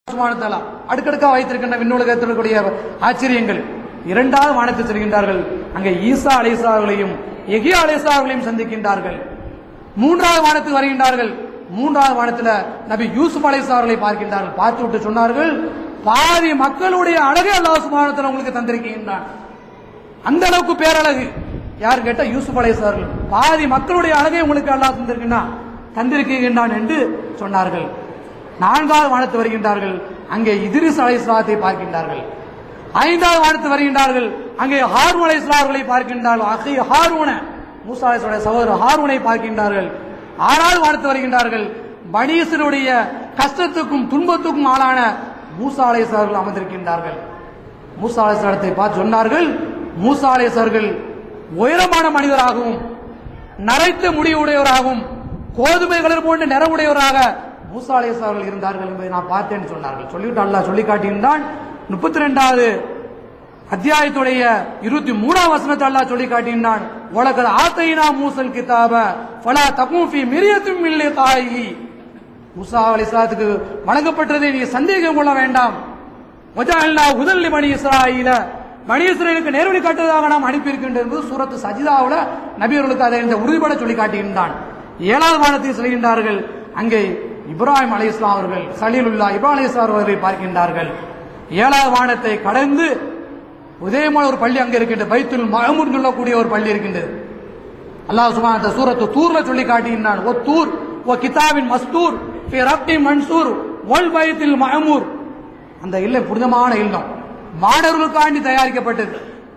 சுப்ஹானஹு தஆலா அடுக்கடுக்கா வைத்திருக்கின்ற விண்ணுலகத்தில் இருக்கக்கூடிய ஆச்சரியங்கள் இரண்டாவது வானத்தில் செல்கின்றார்கள் அங்கே ஈசா அலைசா அவர்களையும் எகியா அலைசா அவர்களையும் சந்திக்கின்றார்கள் மூன்றாவது வானத்துக்கு வருகின்றார்கள் மூன்றாவது வானத்தில் நபி யூசுப் அலைசா அவர்களை பார்க்கின்றார்கள் பார்த்து விட்டு சொன்னார்கள் பாதி மக்களுடைய அழகை அல்லாஹ் சுப்ஹானஹு உங்களுக்கு தந்திருக்கின்றான் அந்த அளவுக்கு பேரழகு யார் கேட்டா யூசுப் அலைசார்கள் பாதி மக்களுடைய அழகை உங்களுக்கு அல்லாஹ் தந்திருக்கின்றான் தந்திருக்கின்றான் என்று சொன்னார்கள் நான்காவது வானத்து வருகின்றார்கள் அங்கே இதிரிஸ் அலைஸ்லாத்தை பார்க்கின்றார்கள் ஐந்தாவது வானத்து வருகின்றார்கள் அங்கே ஹாரூன் அலைஸ்லார்களை பார்க்கின்றார்கள் அகி ஹாரூன மூசா அலைஸ்லாவுடைய சகோதரர் ஹாரூனை பார்க்கின்றார்கள் ஆறாவது வானத்து வருகின்றார்கள் பனீசருடைய கஷ்டத்துக்கும் துன்பத்துக்கும் ஆளான மூசா அலைஸ்லார்கள் அமர்ந்திருக்கின்றார்கள் மூசா அலைஹிஸ்ஸலாத்தை பார்த்து சொன்னார்கள் மூசா அலைஹிஸ்ஸலார்கள் உயரமான மனிதராகவும் நரைத்த முடிவுடையவராகவும் கோதுமை கலர் போன்ற நிறவுடையவராக மூசா அலைஹிஸ்ஸலார்கள் இருந்தார்கள் என்பதை நான் பார்த்தேன்னு சொன்னார்கள் சொல்லிவிட்டு அல்லாஹ் சொல்லி காட்டுகின்றான் முப்பத்தி ரெண்டாவது அத்தியாயத்துடைய இருபத்தி மூணாம் வசனத்தை அல்லாஹ் சொல்லி காட்டுகின்றான் உலகல் ஆத்தைனா மூசல் கிதாப ஃபலா தகுஃபி மிரியத்தும் இல்லை தாயி மூசா அலைஹிஸ்ஸலாத்துக்கு வழங்கப்பட்டதை நீ சந்தேகம் கொள்ள வேண்டாம் வஜஅல்னா ஹுதல் பனி இஸ்ராயீல பனி இஸ்ராயலுக்கு நேர்வழி காட்டுவதாக நாம் அனுப்பியிருக்கின்றோம் என்பது சூரத்து சஜிதாவுல நபி அவர்களுக்கு அதை இந்த உறுதிபட சொல்லி காட்டுகின்றான் ஏழாவது வானத்தில் செல்கின்றார்கள் அங்கே இப்ராஹிம் அலி இஸ்லாம் அவர்கள் சலீலுல்லா இப்ராஹிம் அலி இஸ்லாம் அவர்களை பார்க்கின்றார்கள் ஏழாவது வானத்தை கடந்து உதயமான ஒரு பள்ளி அங்கே இருக்கின்றது பைத்துல் மஹமூர் சொல்லக்கூடிய ஒரு பள்ளி இருக்கின்றது அல்லாஹ் சுப்ஹானஹு வ தஆலா சூரத்து தூர்ல சொல்லி காட்டுகின்றான் ஒ தூர் ஒ கிதாபின் மஸ்தூர் ஃபி ரப்டி மன்சூர் வல் பைத்தில் மஹமூர் அந்த இல்லம் புனிதமான இல்லம் மாணவர்களுக்காண்டி தயாரிக்கப்பட்டது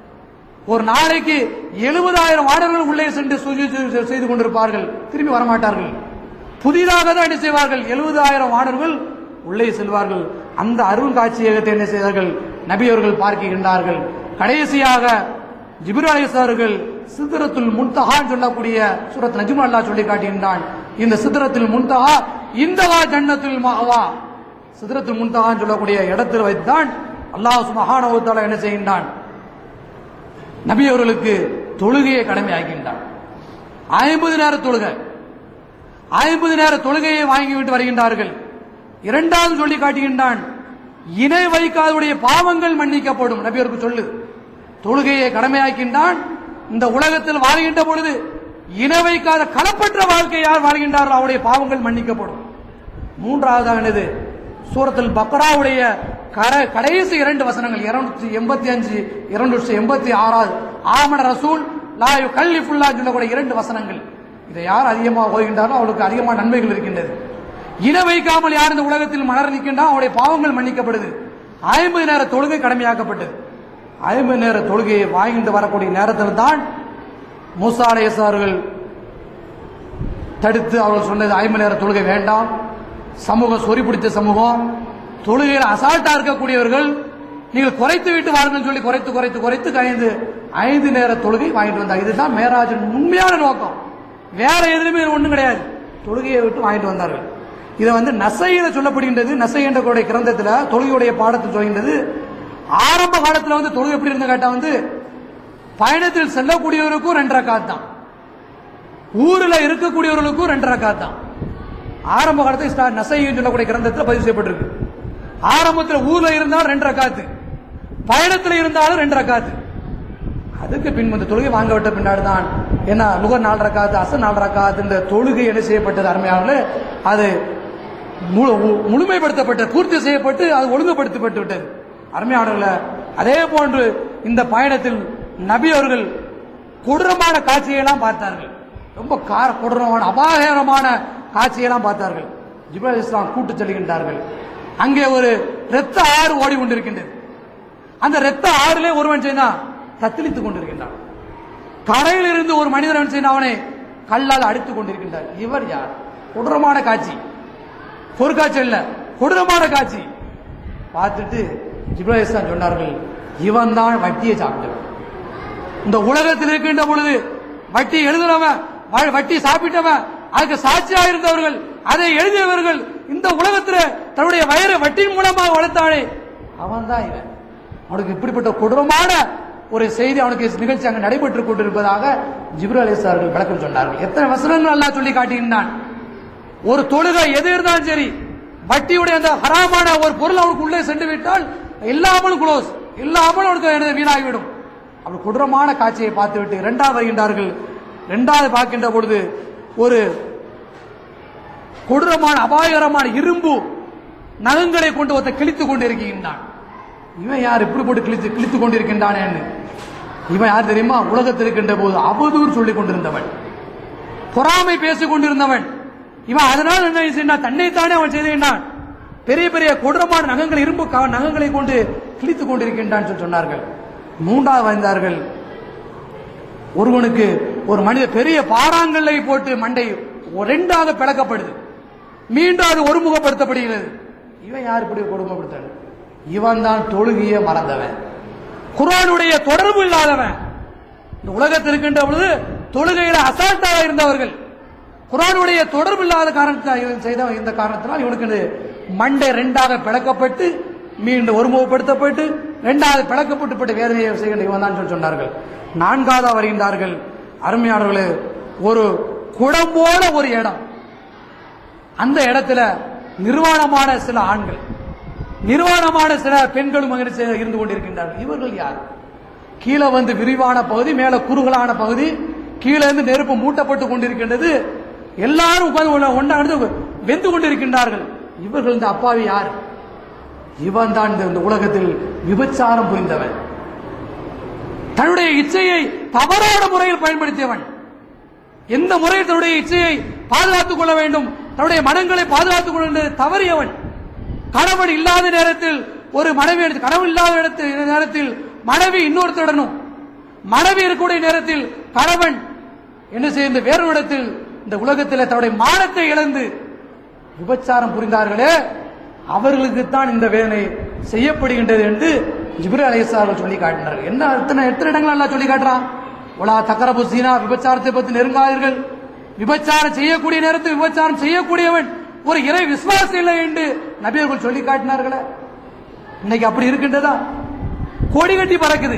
ஒரு நாளைக்கு எழுபதாயிரம் மாணவர்கள் உள்ளே சென்று சுஜூது செய்து கொண்டிருப்பார்கள் திரும்பி வரமாட்டார்கள் புதிதாக தான் என்ன செய்வார்கள் எழுபதாயிரம் மாணவர்கள் உள்ளே செல்வார்கள் அந்த அருள் காட்சியகத்தை என்ன செய்தார்கள் நபி அவர்கள் பார்க்கின்றார்கள் கடைசியாக ஜிப்ரு அலிஸ்வர்கள் சித்திரத்துல் முன்தஹான்னு சொல்லக்கூடிய சூரத் நஜ்மு அல்லாஹ் சொல்லி காட்டுகின்றான் இந்த சித்திரத்தில் முன்தஹா இந்தவா ஜன்னத்துல் மஹவா சித்திரத்துல் முன்தஹான்னு சொல்லக்கூடிய இடத்தில் வைத்துதான் அல்லாஹ் சுப்ஹானஹு வ தஆலா என்ன செய்கின்றான் நபி அவர்களுக்கு தொழுகையை கடமையாக்கின்றான் ஐம்பது நேர தொழுகை ஐம்பது நேர தொழுகையை வாங்கிவிட்டு வருகின்றார்கள் இரண்டாவது சொல்லி காட்டுகின்றான் இணை வைக்காதவுடைய பாவங்கள் மன்னிக்கப்படும் நபி அவருக்கு சொல்லு தொழுகையை கடமையாக்கின்றான் இந்த உலகத்தில் வாழ்கின்ற பொழுது இணை வைக்காத களப்பற்ற வாழ்க்கை யார் வாழ்கின்றார்களோ அவருடைய பாவங்கள் மன்னிக்கப்படும் மூன்றாவதாக என்னது சூரத்தில் பக்ராவுடைய கர கடைசி இரண்டு வசனங்கள் இருநூற்றி எண்பத்தி அஞ்சு இருநூற்றி எண்பத்தி ஆறாவது ஆமன ரசூல் லாயு கல்லிஃபுல்லா சொல்லக்கூடிய இரண்டு வசனங்கள் இதை யார் அதிகமாக ஓதுகின்றாரோ அவளுக்கு அதிகமான நன்மைகள் இருக்கின்றது இன வைக்காமல் யார் இந்த உலகத்தில் மலர் நிற்கின்றா அவருடைய பாவங்கள் மன்னிக்கப்படுது ஐம்பது நேர தொழுகை கடமையாக்கப்பட்டது ஐம்பது நேர தொழுகையை வாங்கிட்டு வரக்கூடிய நேரத்தில் தான் மூசா அலையசார்கள் தடுத்து அவர்கள் சொன்னது ஐம்பது நேர தொழுகை வேண்டாம் சமூகம் சொறி பிடித்த சமூகம் தொழுகையில் அசால்ட்டா இருக்கக்கூடியவர்கள் நீங்கள் குறைத்து விட்டு வாருங்கள் சொல்லி குறைத்து குறைத்து குறைத்து ஐந்து ஐந்து நேர தொழுகை வாங்கிட்டு வந்தாங்க இதுதான் மேராஜின் உண்மையான நோக்கம் வேற எதுலையுமே ஒண்ணும் கிடையாது தொழுகையை விட்டு வாங்கிட்டு வந்தார்கள் இதை வந்து நசையில சொல்லப்படுகின்றது நசை என்ற கூடிய கிரந்தத்துல தொழுகையுடைய பாடத்தில் சொல்கின்றது ஆரம்ப காலத்துல வந்து தொழுகை எப்படி இருந்த கேட்டா வந்து பயணத்தில் செல்லக்கூடியவருக்கும் ரெண்டு ரக்காத் தான் ஊர்ல இருக்கக்கூடியவர்களுக்கும் ரெண்டு ரக்காத் தான் ஆரம்ப காலத்தில் ஸ்டா- நசைன்னு சொல்லக்கூடிய கிரந்தத்தில் பதிவு செய்யப்பட்டிருக்கு ஆரம்பத்தில் ஊர்ல இருந்தாலும் ரெண்டு ரக்காத்து பயணத்தில் இருந்தாலும் ரெண்டு ரக்காத்து அதுக்கு பின் இந்த தொழுகை வாங்க விட்ட பின்னாடி தான் என்ன நுகர் நாலு ரக்காத்து அசர் நாலு ரக்காத்து இந்த தொழுகை என்ன செய்யப்பட்டது அருமையானது அது முழு- மு- முழுமைப்படுத்தப்பட்ட பூர்த்தி செய்யப்பட்டு அது ஒழுங்குபடுத்தப்பட்டு விட்டது அருமையானவர்கள அதே போன்று இந்த பயணத்தில் நபி அவர்கள் கொடூரமான காட்சியெல்லாம் பார்த்தார்கள் ரொம்ப கார கொடூரமான அபாயகரமான காட்சியெல்லாம் பார்த்தார்கள் ஜிப்ரல் இஸ்லாம் கூட்டு செல்கின்றார்கள் அங்கே ஒரு இரத்த ஆறு ஓடி கொண்டிருக்கின்றது அந்த இரத்த ஆறிலே ஒருவன் செய்தா தத்தளித்துக் கொண்டிருக்கின்றான் கரையில் இருந்து ஒரு மனிதன் செய்த அவனை கல்லால் அடித்துக் கொண்டிருக்கின்றார் இவர் யார் கொடூரமான காட்சி பொறுக்காட்சி இல்ல கொடூரமான காட்சி பார்த்துட்டு ஜிப்ரல் இஸ்லாம் சொன்னார்கள் இவன் தான் வட்டியை சாப்பிட்டவன் இந்த உலகத்தில் இருக்கின்ற பொழுது வட்டி எழுதுனவன் வ- வட்டி சாப்பிட்டவன் அதுக்கு சாட்சியா இருந்தவர்கள் அதை எழுதியவர்கள் இந்த உலகத்துல தன்னுடைய வயிறு வட்டியின் மூலமாக வளர்த்தானே அவன் தான் இவன் அவனுக்கு இப்படிப்பட்ட கொடூரமான ஒரு செய்தி அவனுக்கு நிகழ்ச்சி அங்கு நடைபெற்றுக் கொண்டிருப்பதாக ஜிப்ரு அலிசார்கள் விளக்கம் சொன்னார்கள் எத்தனை வசனங்கள் அல்லாஹ் சொல்லி காட்டுகின்றான் ஒரு தொழுகை எது இருந்தாலும் சரி வட்டியுடைய அந்த ஹராமான ஒரு பொருள் அவனுக்கு உள்ளே சென்று விட்டால் எல்லா அமலும் க்ளோஸ் எல்லா அமலும் அவனுக்கு என்னது வீணாகிவிடும் அப்படி கொடூரமான காட்சியை பார்த்துவிட்டு இரண்டாவது வருகின்றார்கள் இரண்டாவது பார்க்கின்ற பொழுது ஒரு கொடூரமான அபாயகரமான இரும்பு நகங்களை கொண்டு ஒருத்த கிழித்துக் கொண்டிருக்கின்றான் இவன் யார் இப்படி போட்டு கிழித்து கிழித்துக் கொண்டிருக்கின்றானேன்னு இவன் யார் தெரியுமா உலகத்தில் இருக்கின்ற போது அவதூறு சொல்லிக் கொண்டிருந்தவன் பொறாமை பேசிக் கொண்டிருந்தவன் இவன் அதனால் என்ன செய்தான் தன்னைத்தானே அவன் செய்திருந்தான் பெரிய பெரிய கொடூரமான நகங்கள் இரும்பு க- நகங்களை கொண்டு கிழித்துக் கொண்டிருக்கின்றான் சொல்லி சொன்னார்கள் மூன்றாவது வந்தார்கள் ஒருவனுக்கு ஒரு மனித பெரிய பாறாங்கல்லை போட்டு மண்டை ரெண்டாக பிளக்கப்படுது மீண்டும் அது ஒருமுகப்படுத்தப்படுகிறது இவன் யார் இப்படி கொடுமைப்படுத்த இவன் தான் தொழுகிய மறந்தவன் குரானுடைய தொடர்பு இல்லாதவன் இந்த உலகத்தில் இருக்கின்ற பொழுது தொழுகையில அசால்ட்டாக இருந்தவர்கள் குரானுடைய தொடர்பு இல்லாத காரணத்தை செய்த இந்த காரணத்தினால் இவனுக்கு இந்த மண்டை ரெண்டாக பிளக்கப்பட்டு மீண்டும் ஒருமுகப்படுத்தப்பட்டு ரெண்டாவது பிளக்கப்பட்டு வேதனையை செய்கின்ற இவன் தான் சொல்லி சொன்னார்கள் நான்காவது வருகின்றார்கள் அருமையானவர்களே ஒரு குடம் போல ஒரு இடம் அந்த இடத்துல நிர்வாணமான சில ஆண்கள் நிர்வாணமான சில பெண்களும் அங்கே செ- இருந்து கொண்டிருக்கின்றார்கள் இவர்கள் யார் கீழே வந்து விரிவான பகுதி மேல குறுகலான பகுதி கீழே இருந்து நெருப்பு மூட்டப்பட்டு கொண்டிருக்கின்றது எல்லாரும் உட்கார்ந்து ஒண்ணா- ஒண்ணா இருந்து வெந்து கொண்டிருக்கின்றார்கள் இவர்கள் இந்த அப்பாவி யார் இவன் தான் இந்த- இந்த உலகத்தில் விபச்சாரம் புரிந்தவன் தன்னுடைய இச்சையை தவறான முறையில் பயன்படுத்தியவன் எந்த முறையில் தன்னுடைய இச்சையை பாதுகாத்துக் கொள்ள வேண்டும் தன்னுடைய மனங்களை பாதுகாத்துக் கொள்ள வேண்டும் என்று தவறியவன் கணவன் இல்லாத நேரத்தில் ஒரு மனைவி எடுத்து கணவன் இல்லாத இடத்தில் நேரத்தில் மனைவி இன்னொருத்தருடனும் மனைவி இருக்கக்கூடிய நேரத்தில் கணவன் என்ன செய்த வேறு இடத்தில் இந்த உலகத்தில் தன்னுடைய மானத்தை இழந்து விபச்சாரம் புரிந்தார்களே அவர்களுக்குத்தான் இந்த வேதனை செய்யப்படுகின்றது என்று ஜிப்ரி அலைஹிஸ்ஸலாம் சொல்லி காட்டினார்கள் என்ன எத்தனை எத்தனை இடங்கள் எல்லாம் சொல்லி காட்டுறான் உலா தக்கரபு சீனா விபச்சாரத்தை பற்றி நெருங்காதீர்கள் விபச்சாரம் செய்யக்கூடிய நேரத்தில் விபச்சாரம் செய்யக்கூடியவன் ஒரு இறை விசுவாசம் இல்லை என்று நபியர்கள் சொல்லி காட்டினார்களே இன்னைக்கு அப்படி இருக்கின்றதா கொடி கட்டி பறக்குது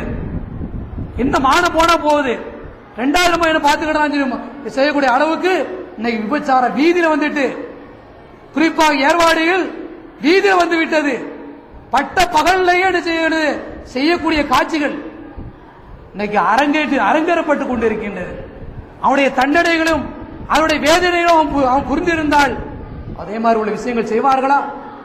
இந்த மானம் போனா போகுது ரெண்டாயிரம் ரூபாய் என்ன பார்த்துக்கிட்டான் செய்யக்கூடிய அளவுக்கு இன்னைக்கு விபச்சார வீதியில வந்துட்டு குறிப்பாக ஏர்வாடிகள் வீதியில வந்து விட்டது பட்ட பகல்லையே என்ன செய்யறது செய்யக்கூடிய காட்சிகள் இன்னைக்கு அரங்கேற்று அரங்கேறப்பட்டு கொண்டிருக்கின்றது அவனுடைய தண்டனைகளும் அவனுடைய வேதனைகளும் அவன் பு- அவன் புரிந்திருந்தால் அதே மாதிரி உள்ள விஷயங்கள் செய்வார்களா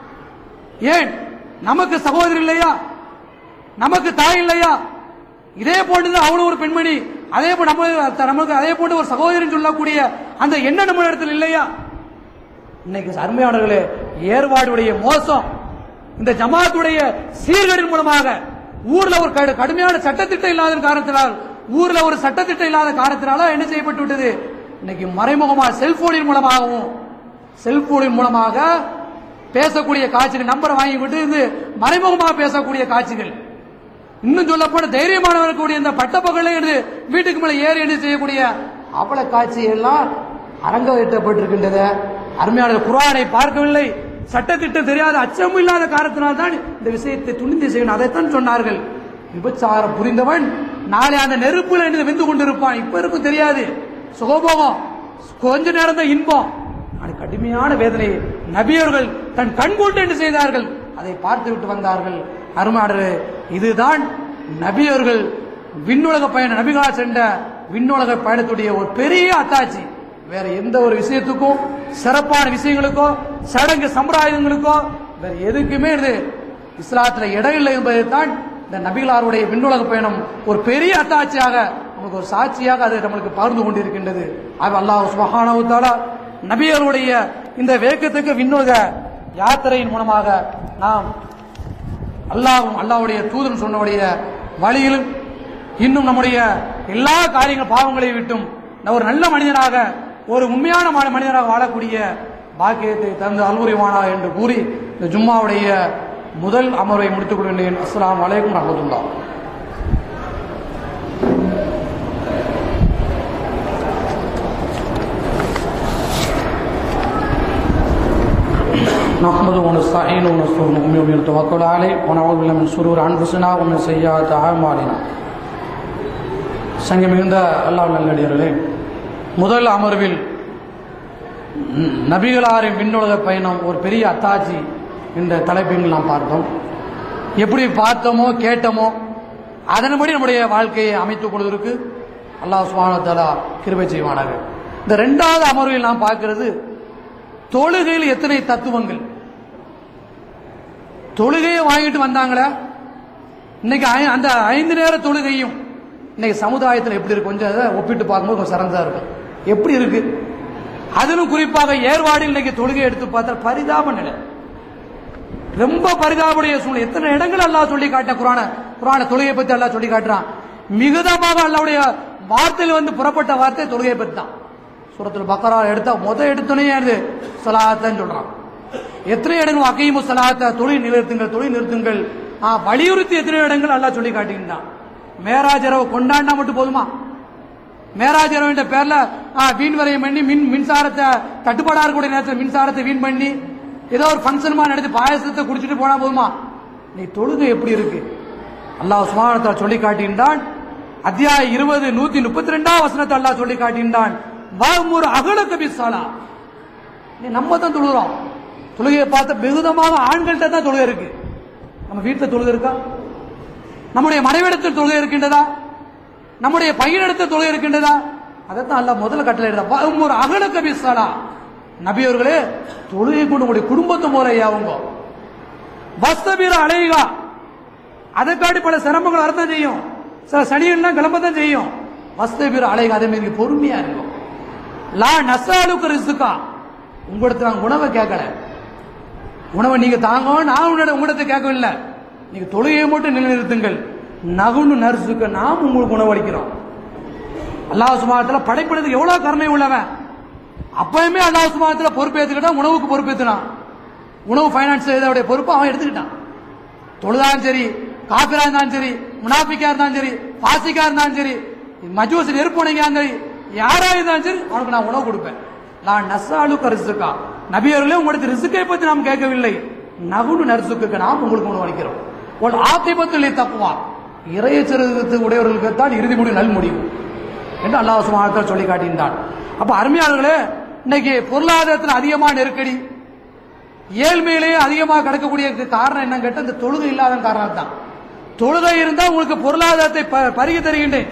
ஏன் நமக்கு சகோதரி இல்லையா நமக்கு தாய் இல்லையா இதே போன்று அவளும் ஒரு பெண்மணி அதே போல் நம்ம நமக்கு அதே போன்று ஒரு சகோதரின்னு சொல்லக்கூடிய அந்த எண்ணம் நம்ம இடத்துல இல்லையா இன்னைக்கு அருமையானவர்களே ஏர்வாடுடைய மோசம் இந்த ஜமாத்துடைய சீர்கேடின் மூலமாக ஊர்ல ஒரு கடு- கடுமையான சட்டத்திட்டம் இல்லாத காரணத்தினால் ஊர்ல ஒரு சட்டத்திட்டம் இல்லாத காரணத்தினால என்ன செய்யப்பட்டு விட்டது இன்னைக்கு மறைமுகமாக செல்போனின் மூலமாகவும் செல்போனின் மூலமாக பேசக்கூடிய காட்சிகள் நம்பரை வாங்கி விட்டு இது மறைமுகமாக பேசக்கூடிய காட்சிகள் இன்னும் சொல்ல போன தைரியமானவர் கூடிய இந்த பட்டப்பகலே இருந்து வீட்டுக்கு மேல ஏறி என்ன செய்யக்கூடிய அவல காட்சி எல்லாம் அரங்கேற்றப்பட்டிருக்கின்றது அருமையான குரானை பார்க்கவில்லை சட்டத்திட்டம் தெரியாத அச்சம் இல்லாத காரணத்தினால் தான் இந்த விஷயத்தை துணிந்து செய்யணும் அதைத்தான் சொன்னார்கள் விபச்சாரம் புரிந்தவன் நாளை அந்த நெருப்புல இருந்து வெந்து கொண்டிருப்பான் இப்ப இருக்கும் தெரியாது சுகபோகம் கொஞ்ச நேரம் தான் இன்பம் ஆனால் கடுமையான வேதனை நபியர்கள் தன் கண்கொண்டு என்ன செய்தார்கள் அதை பார்த்து விட்டு வந்தார்கள் அருமாடரு இதுதான் நபியர்கள் விண்ணுலக பயணம் நபிகளா சென்ற விண்ணுலக பயணத்துடைய ஒரு பெரிய அத்தாட்சி வேற எந்த ஒரு விஷயத்துக்கும் சிறப்பான விஷயங்களுக்கோ சடங்கு சம்பிரதாயங்களுக்கோ வேற எதுக்குமே இது இஸ்லாத்துல இடம் இல்லை என்பதை தான் இந்த நபிகளாருடைய விண்ணுலக பயணம் ஒரு பெரிய அத்தாட்சியாக நமக்கு ஒரு சாட்சியாக அது நம்மளுக்கு பகிர்ந்து கொண்டிருக்கின்றது அது அல்லாஹ் சுபஹானஹு தஆலா நபியருடைய இந்த வேகத்துக்கு விண்ணுலக யாத்திரையின் மூலமாக நாம் அல்லாஹ்வும் அல்லாஹ்வுடைய தூதன் சொன்னவுடைய வழியிலும் இன்னும் நம்முடைய எல்லா காரியங்கள் பாவங்களை விட்டும் நான் ஒரு நல்ல மனிதனாக ஒரு உண்மையான ம- மனிதனாக வாழக்கூடிய பாக்கியத்தை தந்து அல்புரிவானா என்று கூறி இந்த ஜும்மாவுடைய முதல் அமர்வை முடித்துக் கொள்கின்றேன் அஸ்ஸலாமு அலைக்கும் ரஹமத்துல்லாஹ் نحمده ونستعينه ونستغفره ونؤمن به ونتوكل عليه ونعوذ بالله من شرور انفسنا ومن سيئات اعمالنا சங்க மிகுந்த அல்லாஹ் நல்லடியார்களே முதல் அமர்வில் ம், நபிகளாரின் விண்ணுலக பயணம் ஒரு பெரிய அத்தாட்சி என்ற தலைப்பில் நாம் பார்த்தோம் எப்படி பார்த்தோமோ கேட்டோமோ அதன்படி நம்முடைய வாழ்க்கையை அமைத்துக் கொள்வதற்கு அல்லாஹ் சுப்ஹானஹு வ தஆலா கிருபை செய்வானாக இந்த இரண்டாவது அமர்வில் நாம் பார்க்கிறது தொழுகையில் எத்தனை தத்துவங்கள் தொழுகையை வாங்கிட்டு வந்தாங்களே இன்னைக்கு ஐ- அந்த ஐந்து நேர தொழுகையும் இன்னைக்கு சமுதாயத்தில் எப்படி இருக்கு கொஞ்சம் அதை ஒப்பிட்டு பார்க்கும்போது கொஞ்சம் சிறந்தா இருக்கும் எப்படி இருக்கு அதிலும் குறிப்பாக ஏர்வாடில் இன்னைக்கு தொழுகை எடுத்து பார்த்தா பரிதாப நிலை ரொம்ப பரிதாபுடைய சூழ்நிலை எத்தனை இடங்கள் அல்லாஹ் சொல்லி காட்ட குரான குரான தொழுகை பத்தி அல்லாஹ் சொல்லி காட்டுறான் மிகுதமாக அல்லாவுடைய வார்த்தையில் வந்து புறப்பட்ட வார்த்தை தொழுகை பத்தி தான் சூரத்துல் பக்கரா எடுத்தா முத எடுத்தோடனே அது சலாத்தன்னு சொல்றான் எத்தனை இடங்கள் அகைமு சலாத்த தொழில் நிறுத்துங்கள் தொழில் நிறுத்துங்கள் ஆ, வலியுறுத்தி எத்தனை இடங்கள் அல்லாஹ் சொல்லி காட்டுகின்றான் மேராஜ் இரவு கொண்டாடினா மட்டும் போதுமா மேராஜ் இரவு என்ற பேர்ல ஆ, வீண் வரையம் பண்ணி மின் மின்சாரத்தை தட்டுப்பாடா இருக்கக்கூடிய நேரத்தில் மின்சாரத்தை வீண் பண்ணி ஏதோ ஒரு ஃபங்க்ஷன்மா நடத்தி பாயசத்தை குடிச்சிட்டு போனா போதுமா நீ தொழுகை எப்படி இருக்கு அல்லாஹ் சுமானத்தால் சொல்லி காட்டுகின்றான் அத்தியாயம் இருபது நூத்தி முப்பத்தி ரெண்டாம் வசனத்தை அல்லாஹ் சொல்லி காட்டுகின்றான் வாமுர் அகலக்க பிசாலா நீ நம்ம தான் தொழுகிறோம் தொழுகையை பார்த்த பெகுதமாக ஆண்கள்கிட்ட தான் தொழுகை இருக்கு நம்ம வீட்டில் தொழுகை இருக்கா நம்முடைய மனைவிடத்தில் தொழுகை இருக்கின்றதா நம்முடைய பையனிடத்தில் தொழுகை இருக்கின்றதா அதைத்தான் அல்ல முதல்ல கட்டளை ஒரு அகலக்க பிசாலா நபியவர்களே தொழுகை கொண்டு உங்களுடைய குடும்பத்தை போல அவங்க வஸ்தபீர அலைகா அதை காட்டி பல சிரமங்கள் வரத்தான் செய்யும் சில சனிகள்லாம் கிளம்பத்தான் செய்யும் வஸ்தபீர அலைகா அதே மாதிரி பொறுமையா இருக்கும் லா நசாலுக்கு ரிசுக்கா உங்களிடத்துல நாங்க உணவை கேட்கல உணவை நீங்க தாங்க நான் உன்னோட உங்களிடத்தை கேட்கவில்லை நீங்க தொழுகையை மட்டும் நிலைநிறுத்துங்கள் நகுன்னு நரிசுக்க நாம் உங்களுக்கு உணவளிக்கிறோம் அல்லாஹ் சுமாரத்தில் படைப்பிடத்துக்கு எவ்வளவு கருணை உள்ளவன் அப்பயுமே அல்லாஹ் சுமாரத்தில் பொறுப்பேற்றுக்கிட்டா உணவுக்கு பொறுப்பேற்றினான் உணவு ஃபைனான்ஸ் இதோடைய பொறுப்பு அவன் எடுத்துக்கிட்டான் தொழுதாலும் சரி காபிரா இருந்தாலும் சரி முனாபிக்கா இருந்தாலும் சரி பாசிக்கா இருந்தாலும் சரி மஜூஸ் நெருப்புனைக்கா இருந்தாலும் சரி யாரா இருந்தாலும் சரி அவனுக்கு நான் உணவு கொடுப்பேன் நான் நசாலுக்கு ரிசுக்கா நபியர்களே உங்களுக்கு ரிசுக்கை பத்தி நாம் கேட்கவில்லை நகுனு நரிசுக்கு நாம் உங்களுக்கு உணவு அளிக்கிறோம் ஒரு ஆத்திபத்தில் தப்புவா இறையச்சரித்து உடையவர்களுக்கு தான் இறுதி முடிவு நல் முடிவு என்று அல்லாஹ் சுமாரத்தில் சொல்லி காட்டுகின்றான் அப்ப அருமையாளர்களே இன்னைக்கு பொருளாதாரத்தில் அதிகமான நெருக்கடி ஏழ்மையிலேயே அதிகமாக கிடக்கக்கூடிய காரணம் என்னன்னு கேட்டா இந்த தொழுகை இல்லாத காரணம் தான் தொழுகை இருந்தால் உங்களுக்கு பொருளாதாரத்தை ப- பருகி தருகின்றேன்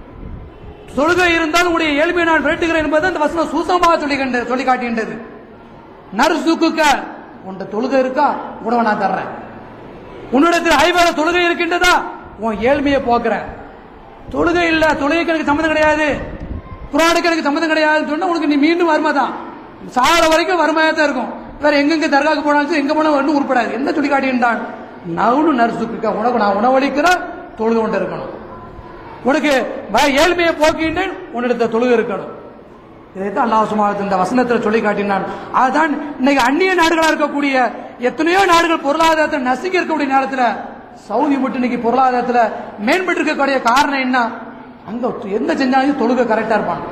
தொழுகை இருந்தால் உங்களுடைய ஏழ்மையை நான் விரட்டுகிறேன் என்பது அந்த வசனம் சூசமாக சொல்லி கண்டு- சொல்லி காட்டுகின்றது நர்சுக்குக்க உன்ட தொழுகை இருக்கா உணவை நான் தர்றேன் உன்னிடத்தில் ஐவேள தொழுகை இருக்கின்றதா உன் ஏழ்மையை போக்குறேன் தொழுகை இல்ல தொழுகைக்கு எனக்கு சம்மந்தம் கிடையாது குரானுக்கு எனக்கு சம்மந்தம் கிடையாதுன்னு சொன்னா உனக்கு நீ மீண்டும் வறுமை தான் சாகிற வரைக்கும் வறுமையா தான் இருக்கும் வேற எங்கெங்க தர்காக்கு போனாலும் சரி, எங்க போனா ஒன்றும் உருப்படாது என்ன சொல்லி காட்டுகின்றான் நவுனு நர்சுக்கு உனக்கு நான் உணவளிக்கிறேன் தொழுது கொண்டு இருக்கணும் உனக்கு வ- ஏழ்மையை போக்கின்றேன் உன்னிடத்த தொழுகை இருக்கணும் இதைத்தான் அல்லாஹ் சுமாரத் இந்த வசனத்தில் சொல்லி காட்டினான் அதுதான் இன்னைக்கு அந்நிய நாடுகளா இருக்கக்கூடிய எத்தனையோ நாடுகள் பொருளாதாரத்தை நசுக்கி இருக்கக்கூடிய நேரத்தில் சவுதி மட்டும் இன்னைக்கு பொருளாதாரத்தில் மேம்பட்டு இருக்கக்கூடிய காரணம் என்ன அங்க எந்த செஞ்சாலும் தொழுகை கரெக்டா இருப்பாங்க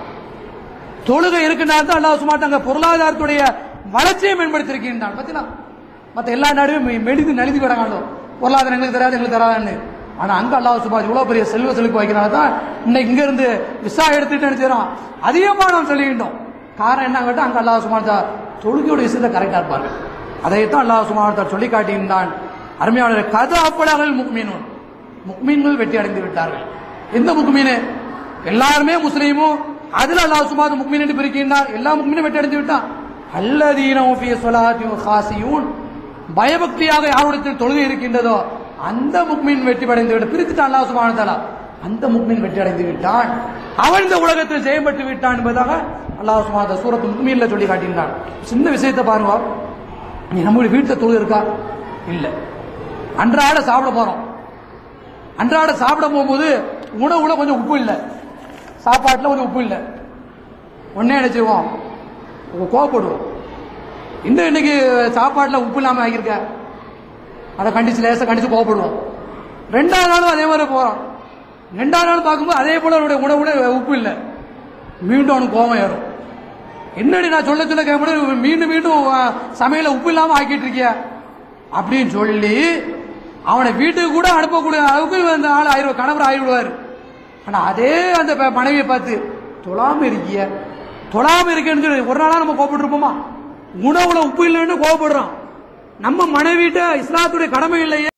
தொழுகை இருக்குன்னா தான் அல்லாஹ் சுமாரத் அங்க பொருளாதாரத்துடைய வளர்ச்சியை மேம்படுத்தி இருக்கின்றான் பார்த்தீங்களா மற்ற எல்லா நாடுமே மெ- மெலிந்து நலிந்து கிடக்காண்டோ பொருளாதாரம் எங்களுக்கு தராது எங்களுக்கு தராதுன்னு ஆனா அங்க அல்லாஹ் சுபாஷ் இவ்வளவு பெரிய செல்வ செழிப்பு வைக்கிறனால தான் இன்னைக்கு இங்க இருந்து விசா எடுத்துட்டு நினைச்சிடும் அதிகமா நாம் சொல்லிக்கிட்டோம் காரணம் என்ன கேட்டா அங்க அல்லாஹ் சுமார் தொழுகையோட விஷயத்தை கரெக்டா இருப்பாங்க அதைத்தான் அல்லாஹ் சுமார் சொல்லி காட்டியிருந்தான் அருமையாளர் கது அப்படாமல் முக்மீனும் முக்மீன்கள் வெற்றி அடைந்து விட்டார்கள் எந்த முக்மீனு எல்லாருமே முஸ்லீமும் அதுல அல்லாஹ் சுமார் முக்மீன் என்று பிரிக்கின்றார் எல்லா முக்மீனும் வெற்றி அடைந்து விட்டான் அல்லதீனம் ஃபீ ஸலாத்திஹிம் காசியூன் பயபக்தியாக யாருடைய தொழுகை இருக்கின்றதோ அந்த முக்மீன் வெற்றி அடைந்து விட்டு பிரித்துட்டான் அல்லாஹ் சுப்ஹானஹு வ தஆலா அந்த முக்மீன் வெற்றி அடைந்து விட்டான் அவன் இந்த உலகத்தில் ஜெயம்பட்டு விட்டான் என்பதாக அல்லாஹ் சுப்ஹானஹு வ தஆலா சூரத்து முக்மீன்ல சொல்லி காட்டினான் சின்ன விஷயத்தை பாருங்க நீ நம்மளுடைய வீட்டில் தொழுகை இருக்கா இல்ல அன்றாட சாப்பிட போறோம் அன்றாட சாப்பிட போகும்போது உணவுல கொஞ்சம் உப்பு இல்லை சாப்பாட்டுல கொஞ்சம் உப்பு இல்லை உடனே என்ன செய்வோம் கோவப்படுவோம் இந்த இன்னைக்கு சாப்பாட்டுல உப்பு இல்லாம ஆகியிருக்க அதை கண்டிச்சு லேசா கண்டிச்சு கோவப்படுவோம் ரெண்டாவது நாளும் அதே மாதிரி போறோம் ரெண்டாவது நாள் பார்க்கும்போது அதே போல அவனுடைய உணவுல உப்பு இல்லை மீண்டும் அவனுக்கு கோபம் ஏறும் என்னடி நான் சொல்ல சொல்ல கேட்க மீண்டும் மீண்டும் அஹ், சமையல உப்பு இல்லாம ஆக்கிட்டு இருக்கிய அப்படின்னு சொல்லி அவனை வீட்டுக்கு கூட அனுப்பக்கூடிய அளவுக்கு அந்த ஆள் ஆயிரம் கணவர் ஆகிவிடுவார் ஆனா அதே அந்த ப- மனைவியை பார்த்து தொழாம இருக்கிய தொழாம இருக்கேன்னு சொல்லி ஒரு நாளா நம்ம கோபப்பட்டிருப்போமா உணவுல உப்பு இல்லைன்னு கோபப்படுறோம் நம்ம மனைவிட்ட இஸ்லாத்துடைய கடமை இல்லையே